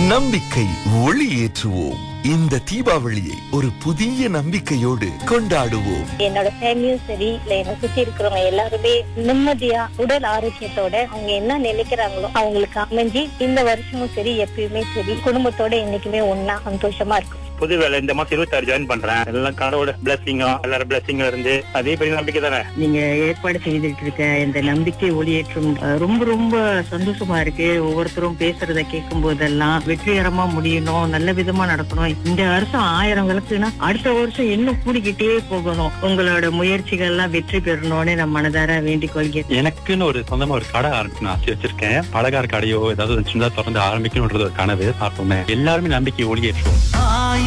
நம்பிக்கை ஒளியேற்றுவோம் இந்த தீபாவளியை ஒரு புதிய நம்பிக்கையோடு கொண்டாடுவோம் என்னோட ஃபேமிலியும் சரி இல்ல என்னை சுத்தி இருக்கிறவங்க எல்லாருமே நிம்மதியா உடல் ஆரோக்கியத்தோட அவங்க என்ன நினைக்கிறாங்களோ அவங்களுக்கு அமைஞ்சு இந்த வருஷமும் சரி எப்பயுமே சரி குடும்பத்தோட என்னைக்குமே ஒன்னா சந்தோஷமா இருக்கும் புது வேலை இந்த மாசம் இருபத்தாறு ஜாயின் பண்றேன் எல்லாம் கடவுளோட பிளஸிங்கும் எல்லாரும் பிளஸிங்கும் இருந்து அதே பெரிய நம்பிக்கை தானே நீங்க ஏற்பாடு செய்துட்டு இருக்க இந்த நம்பிக்கை ஒளியேற்றும் அஹ், ரொம்ப ரொம்ப சந்தோஷமா இருக்கு ஒவ்வொருத்தரும் பேசுறத கேட்கும் போதெல்லாம் வெற்றிகரமா முடியணும் நல்ல விதமா நடக்கணும் இந்த வருஷம் ஆயிரம் விளக்குனா அடுத்த வருஷம் இன்னும் கூடிக்கிட்டே போகணும் உங்களோட முயற்சிகள் எல்லாம் வெற்றி பெறணும்னு நான் மனதார வேண்டிக் கொள்கிறேன் எனக்குன்னு ஒரு சொந்தமா ஒரு கடை ஆரம்பிக்கணும் ஆசை வச்சிருக்கேன் பலகார கடையோ ஏதாவது சின்னதா திறந்து ஆரம்பிக்கணும்ன்றது ஒரு கனவு பார்ப்போமே எல்லாருமே நம்பிக்கை ஒளியேற்றுவோம் ஆயிரம்